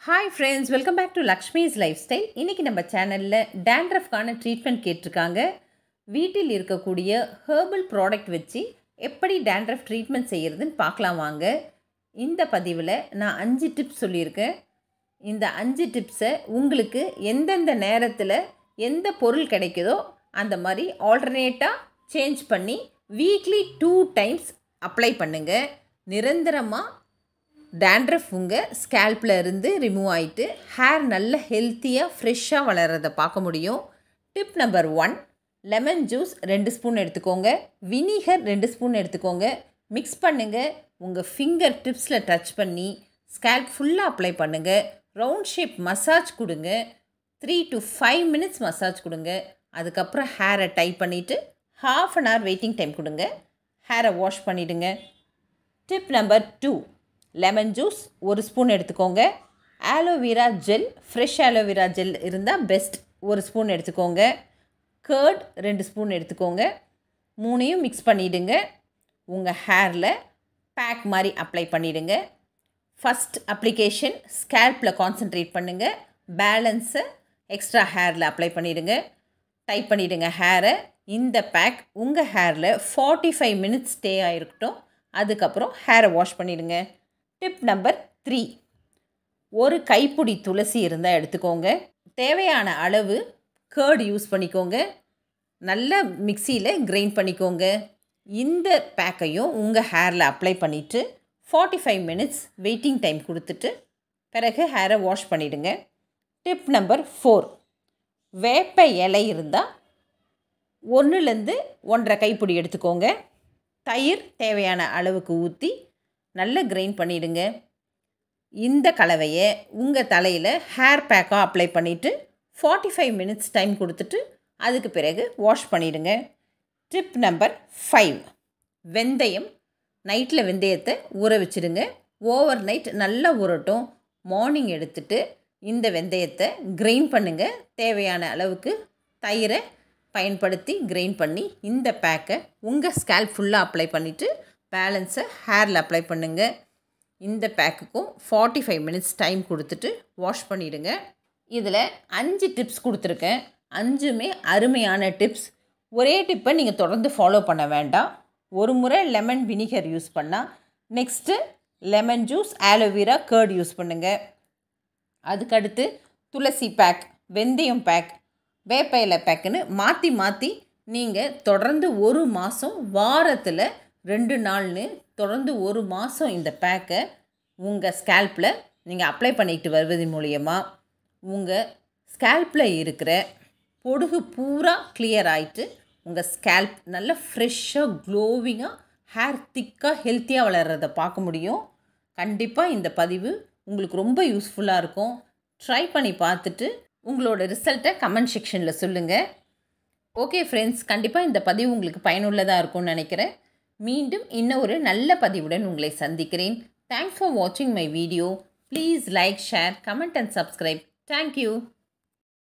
hi friends welcome back to Lakshmi's lifestyle இன்றைக்கி நம்ம சேனலில் டேண்ட்ரஃப்கான ட்ரீட்மெண்ட் கேட்டிருக்காங்க வீட்டில் இருக்கக்கூடிய ஹெர்பல் ப்ராடக்ட் வச்சு எப்படி டேண்ட்ரஃப் ட்ரீட்மெண்ட் செய்கிறதுன்னு பார்க்கலாம் வாங்க இந்த பதிவில் நான் அஞ்சு டிப்ஸ் சொல்லியிருக்கேன் இந்த அஞ்சு டிப்ஸை உங்களுக்கு எந்தெந்த நேரத்தில் எந்த பொருள் கிடைக்குதோ அந்த மாதிரி ஆல்டர்னேட்டாக சேஞ்ச் பண்ணி வீக்லி டூ டைம்ஸ் அப்ளை பண்ணுங்கள் நிரந்தரமாக டேண்ட்ரஃப் உங்கள் ஸ்கேல்பில் இருந்து ரிமூவ் ஆகிட்டு ஹேர் நல்ல ஹெல்த்தியாக ஃப்ரெஷ்ஷாக வளர்கிறத பார்க்க முடியும் tip number one lemon juice ரெண்டு ஸ்பூன் எடுத்துக்கோங்க வினிகர் ரெண்டு ஸ்பூன் எடுத்துக்கோங்க மிக்ஸ் பண்ணுங்கள் உங்கள் ஃபிங்கர் டிப்ஸில் டச் பண்ணி ஸ்கேல்ப் ஃபுல்லாக அப்ளை பண்ணுங்கள் ரவுண்ட் ஷேப் மசாஜ் கொடுங்க three to five minutes massage கொடுங்க அதுக்கப்புறம் ஹேரை டை பண்ணிவிட்டு half an hour waiting time கொடுங்க ஹேரை வாஷ் பண்ணிவிடுங்க tip number two lemon juice ஒரு ஸ்பூன் எடுத்துக்கோங்க aloe vera gel fresh aloe vera gel இருந்தால் பெஸ்ட் ஒரு ஸ்பூன் எடுத்துக்கோங்க கர்ட் ரெண்டு ஸ்பூன் எடுத்துக்கோங்க மூணையும் மிக்ஸ் பண்ணிவிடுங்க உங்கள் ஹேரில் பேக் மாதிரி அப்ளை பண்ணிவிடுங்க ஃபஸ்ட் அப்ளிகேஷன் ஸ்கேல்பில் கான்சென்ட்ரேட் பண்ணுங்கள் பேலன்ஸை எக்ஸ்ட்ரா ஹேரில் அப்ளை பண்ணிவிடுங்க டைப் பண்ணிவிடுங்க ஹேரை இந்த பேக் உங்கள் ஹேரில் ஃபார்ட்டி ஃபைவ் மினிட்ஸ் ஸ்டே ஆகிருக்கட்டும் அதுக்கப்புறம் ஹேரை வாஷ் பண்ணிவிடுங்க டிப் நம்பர் த்ரீ ஒரு கைப்பிடி துளசி இருந்தால் எடுத்துக்கோங்க தேவையான அளவு கேர்டு யூஸ் பண்ணிக்கோங்க நல்ல மிக்சியில் கிரைண்ட் பண்ணிக்கோங்க இந்த பேக்கையும் உங்கள் ஹேரில் அப்ளை பண்ணிவிட்டு forty five minutes waiting time கொடுத்துட்டு பிறகு ஹேரை வாஷ் பண்ணிவிடுங்க டிப் நம்பர் ஃபோர் வேப்ப இலை இருந்தால் ஒன்றுலேருந்து ஒன்றரை கைப்பிடி எடுத்துக்கோங்க தயிர் தேவையான அளவுக்கு ஊற்றி நல்லா கிரைண்ட் பண்ணிவிடுங்க இந்த கலவையை உங்கள் தலையில் ஹேர் பேக்காக அப்ளை பண்ணிவிட்டு ஃபார்ட்டி ஃபைவ் மினிட்ஸ் டைம் கொடுத்துட்டு அதுக்கு பிறகு வாஷ் பண்ணிவிடுங்க டிப் நம்பர் ஃபைவ் வெந்தயம் நைட்டில் வெந்தயத்தை ஊற வச்சுடுங்க ஓவர் நைட் நல்லா ஊறட்டும் மார்னிங் எடுத்துட்டு இந்த வெந்தயத்தை கிரைண்ட் பண்ணுங்கள் தேவையான அளவுக்கு தயிரை பயன்படுத்தி கிரைண்ட் பண்ணி இந்த பேக்கை உங்கள் ஸ்கேல்ப் ஃபுல்லாக அப்ளை பண்ணிவிட்டு பேலன்ஸை ஹேரில் அப்ளை பண்ணுங்கள் இந்த பேக்குக்கும் ஃபார்ட்டி ஃபைவ் மினிட்ஸ் டைம் கொடுத்துட்டு வாஷ் பண்ணிவிடுங்க இதில் அஞ்சு டிப்ஸ் கொடுத்துருக்கேன் அஞ்சுமே அருமையான டிப்ஸ் ஒரே டிப்பை நீங்கள் தொடர்ந்து ஃபாலோ பண்ண வேண்டாம் ஒரு முறை லெமன் வினிகர் யூஸ் பண்ணால் next lemon juice aloe vera curd use பண்ணுங்கள் அதுக்கடுத்து துளசி பேக் வெந்தயம் பேக் வேப்ப இலை பேக்குன்னு மாற்றி மாற்றி நீங்கள் தொடர்ந்து ஒரு மாதம் வாரத்தில் ரெண்டு நாள்னு தொடர்ந்து ஒரு மாதம் இந்த பேக்கை உங்கள் ஸ்கேல்பில் நீங்கள் அப்ளை பண்ணிட்டு வருவதன் மூலியமாக உங்கள் ஸ்கேல்பில் இருக்கிற பொடுகு பூரா கிளியர் ஆகிட்டு உங்கள் ஸ்கேல்ப் நல்ல ஃப்ரெஷ்ஷாக க்ளோவிங்காக ஹேர் திக்காக ஹெல்த்தியாக வளர்கிறத பார்க்க முடியும் கண்டிப்பாக இந்த பதிவு உங்களுக்கு ரொம்ப யூஸ்ஃபுல்லாக இருக்கும் ட்ரை பண்ணி பார்த்துட்டு உங்களோட ரிசல்ட்டை கமெண்ட் செக்ஷனில் சொல்லுங்கள் ஓகே ஃப்ரெண்ட்ஸ் கண்டிப்பாக இந்த பதிவு உங்களுக்கு பயனுள்ளதாக இருக்கும்னு நினைக்கிறேன் மீண்டும் இன்னும் ஒரு நல்ல பதிவுடன் உங்களை சந்திக்கிறேன் தேங்க்ஸ் ஃபார் வாட்சிங் my video please like share comment and subscribe thank you